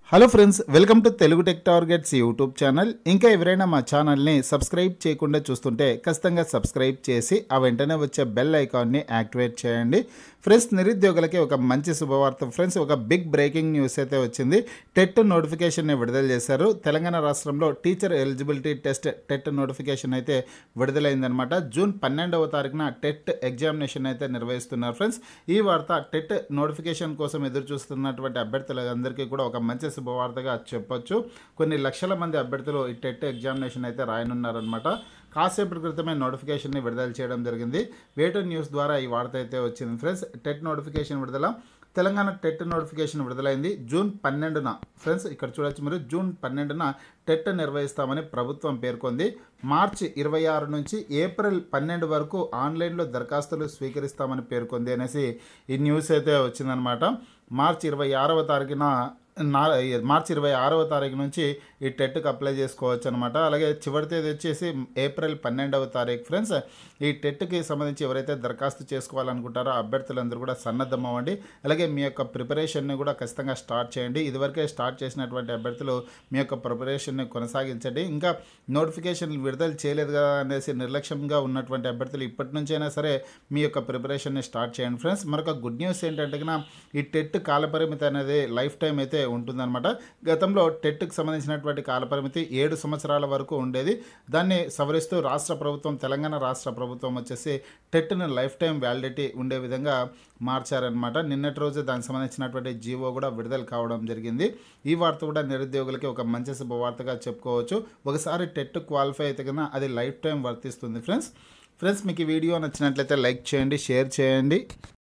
hello friends welcome to Telugu tech targets YouTube channel ఇంకా ఎవరైనా మా ఛానల్ని సబ్స్క్రైబ్ చేయకుండా చూస్తుంటే ఖచ్చితంగా సబ్స్క్రైబ్ చేసి ఆ వెంటనే వచ్చే బెల్ ఐకాన్ని యాక్టివేట్ చేయండి ఫ్రెండ్స్ నిరుద్యోగులకి ఒక మంచి శుభవార్త ఫ్రెండ్స్ ఒక బిగ్ బ్రేకింగ్ న్యూస్ అయితే వచ్చింది టెట్ నోటిఫికేషన్ని విడుదల చేశారు తెలంగాణ రాష్ట్రంలో teacher eligibility test TET notification అయితే విడుదలైందనమాట జూన్ పన్నెండవ తారీఖున టెట్ ఎగ్జామినేషన్ అయితే నిర్వహిస్తున్నారు ఫ్రెండ్స్ ఈ వార్త టెట్ నోటిఫికేషన్ కోసం ఎదురు చూస్తున్నటువంటి అభ్యర్థులందరికీ కూడా ఒక మంచి శుభవార్తగా చెప్పొచ్చు కొన్ని లక్షల మంది అభ్యర్థులు ఈ టెట్ ఎగ్జామినేషన్ అయితే రాయనున్నారనమాట కాసేపటి క్రితమే నోటిఫికేషన్ని విడుదల చేయడం జరిగింది వేటో న్యూస్ ద్వారా ఈ వార్త అయితే వచ్చింది ఫ్రెండ్స్ టెట్ నోటిఫికేషన్ విడుదల తెలంగాణ టెట్ నోటిఫికేషన్ విడుదలైంది జూన్ పన్నెండున ఫ్రెండ్స్ ఇక్కడ చూడొచ్చు మీరు జూన్ పన్నెండున టెట్ నిర్వహిస్తామని ప్రభుత్వం పేర్కొంది మార్చి ఇరవై ఆరు నుంచి ఏప్రిల్ పన్నెండు వరకు ఆన్లైన్లో దరఖాస్తులు స్వీకరిస్తామని పేర్కొంది అనేసి ఈ న్యూస్ అయితే వచ్చిందనమాట మార్చి ఇరవై ఆరవ తారీఖున నా మార్చి ఇరవై ఆరవ తారీఖు నుంచి ఈ టెట్కి అప్లై చేసుకోవచ్చు అనమాట అలాగే చివరి తేదీ వచ్చేసి ఏప్రిల్ పన్నెండవ తారీఖు ఫ్రెండ్స్ ఈ టెట్కి సంబంధించి ఎవరైతే దరఖాస్తు చేసుకోవాలనుకుంటారో అభ్యర్థులందరూ కూడా సన్నద్ధం అవ్వండి అలాగే మీ యొక్క ప్రిపరేషన్ని కూడా ఖచ్చితంగా స్టార్ట్ చేయండి ఇదివరకే స్టార్ట్ చేసినటువంటి అభ్యర్థులు మీ యొక్క ప్రిపరేషన్ని కొనసాగించండి ఇంకా నోటిఫికేషన్ విడుదల చేయలేదు కదా అనేసి నిర్లక్ష్యంగా ఉన్నటువంటి అభ్యర్థులు ఇప్పటి నుంచైనా సరే మీ యొక్క ప్రిపరేషన్ని స్టార్ట్ చేయండి ఫ్రెండ్స్ మరొక గుడ్ న్యూస్ ఏంటంటే కన్నా ఈ టెట్ కాలపరిమితి అనేది లైఫ్ టైం అయితే ఉంటుందన్నమాట గతంలో టెట్కి సంబంధించినటువంటి కాలపరిమితి ఏడు సంవత్సరాల వరకు ఉండేది దాన్ని సవరిస్తూ రాష్ట్ర ప్రభుత్వం తెలంగాణ రాష్ట్ర ప్రభుత్వం వచ్చేసి టెట్ను లైఫ్ టైం వ్యాలిడిటీ ఉండే విధంగా మార్చారనమాట నిన్నటి రోజు దానికి సంబంధించినటువంటి జీవో కూడా విడుదల కావడం జరిగింది ఈ వార్త కూడా నిరుద్యోగులకి ఒక మంచి శుభవార్తగా చెప్పుకోవచ్చు ఒకసారి టెట్ క్వాలిఫై అయితే కన్నా అది లైఫ్ టైం వర్తిస్తుంది ఫ్రెండ్స్ ఫ్రెండ్స్ మీకు ఈ వీడియో నచ్చినట్లయితే లైక్ చేయండి షేర్ చేయండి